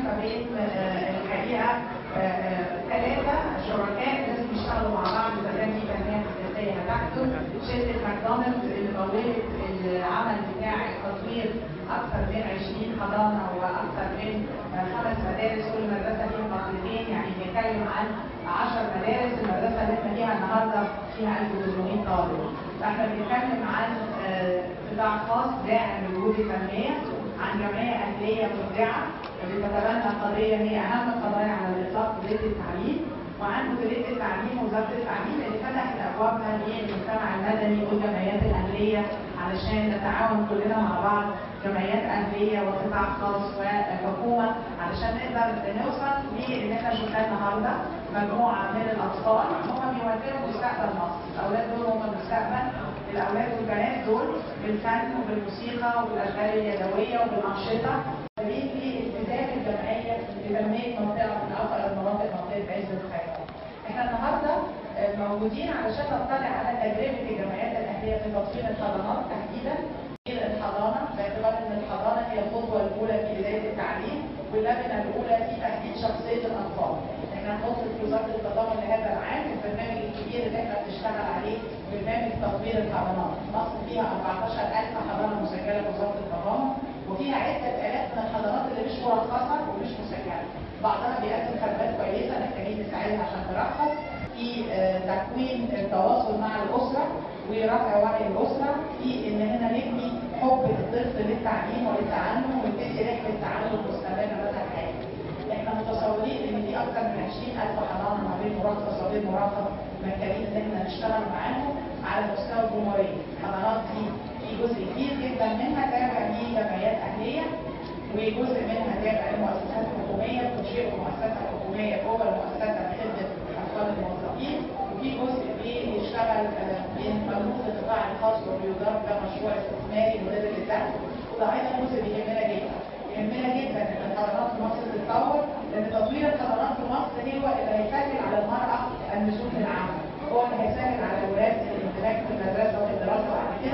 ما بين آه، الحقيقه ثلاثه شركاء لازم يشتغلوا مع بعض اذا كان في تنميه اساسيه هتحدث شركه ماكدونالدز اللي مولت العمل بتاع التطوير اكثر من 20 حضانه واكثر من آه، خمس مدارس كل مدرسه فيها فصلتين يعني بنتكلم عن 10 مدارس المدرسه اللي احنا فيها النهارده فيها 1800 طالب فاحنا بنتكلم عن آه، قطاع خاص داعم لوجود التنميه عن جمعيه اهليه مبدعه بتتبنى قضيه هي اهم القضايا على الاطلاق قضيه التعليم وعن مديريه التعليم ووزاره التعليم اللي فتحت ابوابها للمجتمع المدني والجمعيات الاهليه علشان نتعاون كلنا مع بعض جمعيات اهليه وقطاع خاص وحكومه علشان نقدر نوصل لان احنا شفناه النهارده مجموعه من الاطفال هم بيمثلوا مستقبل مصر، الاولاد دول هم المستقبل الاولاد والبنات دول بالفن وبالموسيقى وبالاشغال اليدويه وبالانشطه سبيل لالتزام الجمعيه بتنميه منطقه من افضل المناطق منطقه عز الخيرات. احنا النهارده آه، موجودين علشان نطلع على تجربه الجمعيات الاهليه في تطوير الحضانات تحديدا تطوير الحضانه باعتبار ان الحضانه هي الخطوه الاولى في بدايه التعليم واللبنه الاولى في تحديد شخصيه الاطفال. احنا هنحط في وزاره التضامن لهذا العام البرنامج الكبير اللي احنا بنشتغل عليه برنامج تطوير الحضانات. مصر فيها 14000 حضانه مسجله في وزاره التضامن وفيها عده الاف من الحضانات اللي مش مرخصه ومش مسجله. بعضها بيقدم خدمات كويسه محتاجين نساعدها عشان ترخص في آه، تكوين التواصل مع الاسره ورفع وعي الاسره في ان هنا نبني حب الطفل للتعليم وللتعلم ونبتدي رحله تعلم مستمره مدى الحياه. احنا متصورين ان في اكثر من 20000 حضانه ما بين مرخص وغير مرخص محتاجين ان احنا نشتغل معاهم على مستوى الجمهوريه. الحضانات دي في جزء كبير جدا منها تابع لجمعيات اهليه وجزء منها تابع لمؤسسات حكوميه بتشير مؤسسه حكوميه جوه المؤسسه بخدمه اطفال الموظفين وفي جزء بيشتغل آه، من مجهود القطاع الخاص وبيدار ده مشروع استثماري مدير للدعم وده ايضا جزء بيهمنا جدا يهمنا جدا ان الحضانات في مصر تتطور لان تطوير الحضانات في مصر هو اللي هيسهل على المراه النزول للعمل هو اللي هيسهل على الولاد الاندماج في المدرسه وفي الدراسه بعد كده